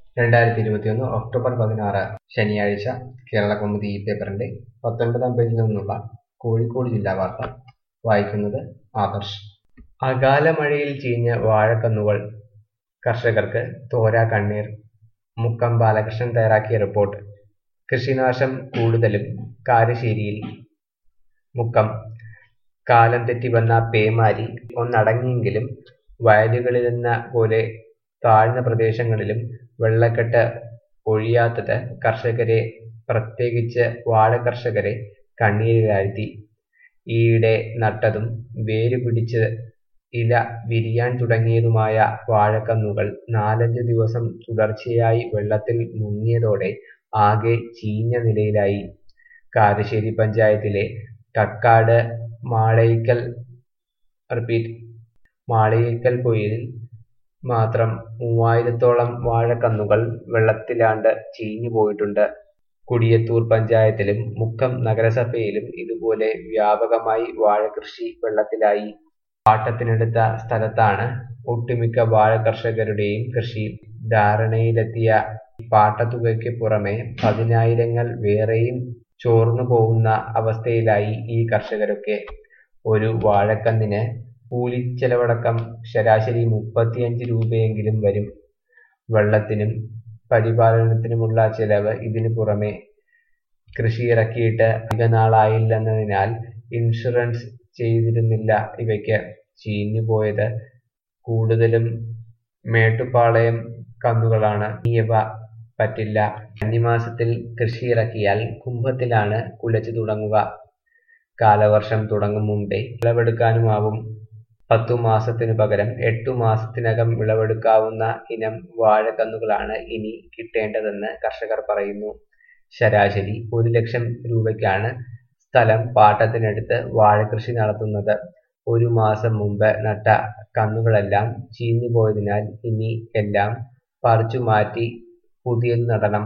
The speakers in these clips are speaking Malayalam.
രണ്ടായിരത്തി ഇരുപത്തിയൊന്ന് ഒക്ടോബർ പതിനാറ് ശനിയാഴ്ച കേരളകൗമുദി ഈ പേപ്പറിന്റെ പത്തൊൻപതാം പേജിൽ നിന്നുള്ള കോഴിക്കോട് ജില്ലാ വാർത്ത വായിക്കുന്നത് ആദർശ് അകാല മഴയിൽ ചീഞ്ഞ വാഴക്കന്നുകൾ കർഷകർക്ക് തോരാ കണ്ണീർ മുക്കം ബാലകൃഷ്ണൻ തയ്യാറാക്കിയ റിപ്പോർട്ട് കൃഷിനാശം കൂടുതലും കാരശ്ശേരിയിൽ മുക്കം കാലം തെറ്റി വന്ന പേമാരി ഒന്നടങ്ങിയെങ്കിലും വയലുകളിലെന്ന പോലെ താഴ്ന്ന പ്രദേശങ്ങളിലും വെള്ളക്കെട്ട് ഒഴിയാത്തത് കർഷകരെ പ്രത്യേകിച്ച് വാഴ കർഷകരെ കണ്ണീരിലാഴ്ത്തി ഈയിടെ നട്ടതും വേര് പിടിച്ച് ഇല വിരിയാൻ തുടങ്ങിയതുമായ വാഴക്കന്നുകൾ നാലഞ്ച് ദിവസം തുടർച്ചയായി വെള്ളത്തിൽ മുങ്ങിയതോടെ ആകെ ചീഞ്ഞ നിലയിലായി കാരശ്ശേരി പഞ്ചായത്തിലെ കക്കാട് മാളയിക്കൽ റിപ്പീറ്റ് മാളയിക്കൽ പൊയിലിൽ മാത്രം മൂവായിരത്തോളം വാഴക്കന്നുകൾ വെള്ളത്തിലാണ്ട് ചീഞ്ഞു പോയിട്ടുണ്ട് കുടിയത്തൂർ പഞ്ചായത്തിലും മുക്കം നഗരസഭയിലും ഇതുപോലെ വ്യാപകമായി വാഴകൃഷി വെള്ളത്തിലായി പാട്ടത്തിനെടുത്ത സ്ഥലത്താണ് ഒട്ടുമിക്ക വാഴ കർഷകരുടെയും കൃഷി ധാരണയിലെത്തിയ പാട്ടത്തുകയ്ക്ക് പുറമെ പതിനായിരങ്ങൾ വേറെയും ചോർന്നു പോകുന്ന അവസ്ഥയിലായി ഈ കർഷകരൊക്കെ ഒരു വാഴക്കന്നിന് കൂലിച്ചെലവടക്കം ശരാശരി മുപ്പത്തിയഞ്ച് രൂപയെങ്കിലും വരും വെള്ളത്തിനും പരിപാലനത്തിനുമുള്ള ചെലവ് ഇതിനു പുറമെ കൃഷി ഇറക്കിയിട്ട് അധിക നാളായില്ലെന്നതിനാൽ ഇൻഷുറൻസ് ചെയ്തിരുന്നില്ല ഇവയ്ക്ക് ചീഞ്ഞു പോയത് കൂടുതലും മേട്ടുപ്പാളയം കന്നുകളാണ് ഇനിയവ പറ്റില്ല കന്നിമാസത്തിൽ കൃഷി ഇറക്കിയാൽ കുംഭത്തിലാണ് കുലച്ചു തുടങ്ങുക കാലവർഷം തുടങ്ങും മുമ്പേ വിളവെടുക്കാനുമാവും പത്തു മാസത്തിനു പകരം എട്ടു മാസത്തിനകം വിളവെടുക്കാവുന്ന ഇനം വാഴക്കന്നുകളാണ് ഇനി കിട്ടേണ്ടതെന്ന് കർഷകർ പറയുന്നു ശരാശരി ഒരു ലക്ഷം രൂപയ്ക്കാണ് സ്ഥലം പാട്ടത്തിനെടുത്ത് വാഴകൃഷി നടത്തുന്നത് ഒരു മാസം മുമ്പ് നട്ട കന്നുകളെല്ലാം ചീഞ്ഞു പോയതിനാൽ ഇനി എല്ലാം പറിച്ചു മാറ്റി പുതിയത് നടണം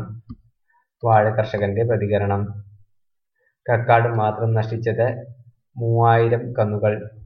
വാഴ കർഷകന്റെ പ്രതികരണം കക്കാട് മാത്രം നശിച്ചത് മൂവായിരം കന്നുകൾ